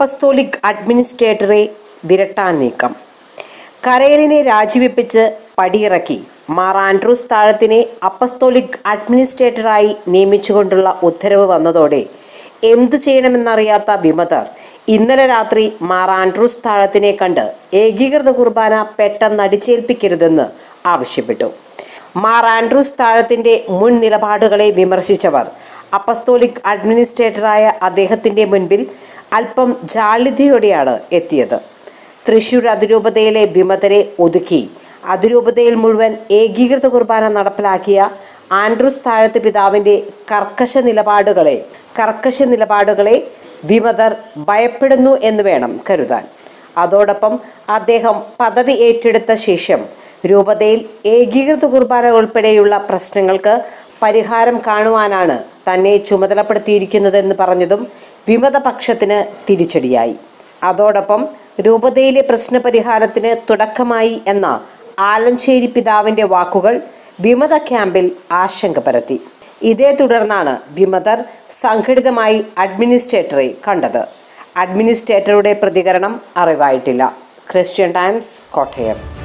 apostolic അഡ്മിനിസ്ട്രേറ്ററെ വിരട്ടാൻ നീക്കം കരയലിനെ രാജിവെപ്പിച്ച് പടിയിറക്കി മാർ ആൻഡ്രൂസ് താഴത്തിനെ അപ്പസ്തോലിക് അഡ്മിനിസ്ട്രേറ്ററായി നിയമിച്ചുകൊണ്ടുള്ള ഉത്തരവ് വന്നതോടെ എന്തു ചെയ്യണമെന്നറിയാത്ത വിമതർ ഇന്നലെ രാത്രി മാർ ആൻഡ്രൂസ് താഴത്തിനെ കണ്ട് ഏകീകൃത കുർബാന പെട്ടെന്ന് അടിച്ചേൽപ്പിക്കരുതെന്ന് ആവശ്യപ്പെട്ടു മാർ ആൻഡ്രൂസ് താഴത്തിന്റെ മുൻ നിലപാടുകളെ വിമർശിച്ചവർ അപ്പസ്തോലിക് അഡ്മിനിസ്ട്രേറ്ററായ അദ്ദേഹത്തിന്റെ മുൻപിൽ അല്പം ജാള്യതയോടെയാണ് എത്തിയത് തൃശൂർ അതിരൂപതയിലെ വിമതരെ ഒതുക്കി അതിരൂപതയിൽ മുഴുവൻ ഏകീകൃത കുർബാന നടപ്പിലാക്കിയ ആൻഡ്രൂസ് താഴത്ത് പിതാവിന്റെ കർക്കശ നിലപാടുകളെ കർക്കശ നിലപാടുകളെ വിമതർ ഭയപ്പെടുന്നു എന്ന് വേണം കരുതാൻ അതോടൊപ്പം അദ്ദേഹം പദവി ഏറ്റെടുത്ത ശേഷം രൂപതയിൽ ഏകീകൃത കുർബാന ഉൾപ്പെടെയുള്ള പ്രശ്നങ്ങൾക്ക് പരിഹാരം കാണുവാനാണ് തന്നെ ചുമതലപ്പെടുത്തിയിരിക്കുന്നതെന്ന് പറഞ്ഞതും വിമതപക്ഷത്തിന് തിരിച്ചടിയായി അതോടൊപ്പം രൂപതയിലെ പ്രശ്നപരിഹാരത്തിന് തുടക്കമായി എന്ന ആലഞ്ചേരി പിതാവിന്റെ വാക്കുകൾ വിമത ക്യാമ്പിൽ ആശങ്ക പരത്തി ഇതേ തുടർന്നാണ് വിമതർ സംഘടിതമായി അഡ്മിനിസ്ട്രേറ്ററെ കണ്ടത് അഡ്മിനിസ്ട്രേറ്ററുടെ പ്രതികരണം അറിവായിട്ടില്ല ക്രിസ്ത്യൻ ടൈംസ് കോട്ടയം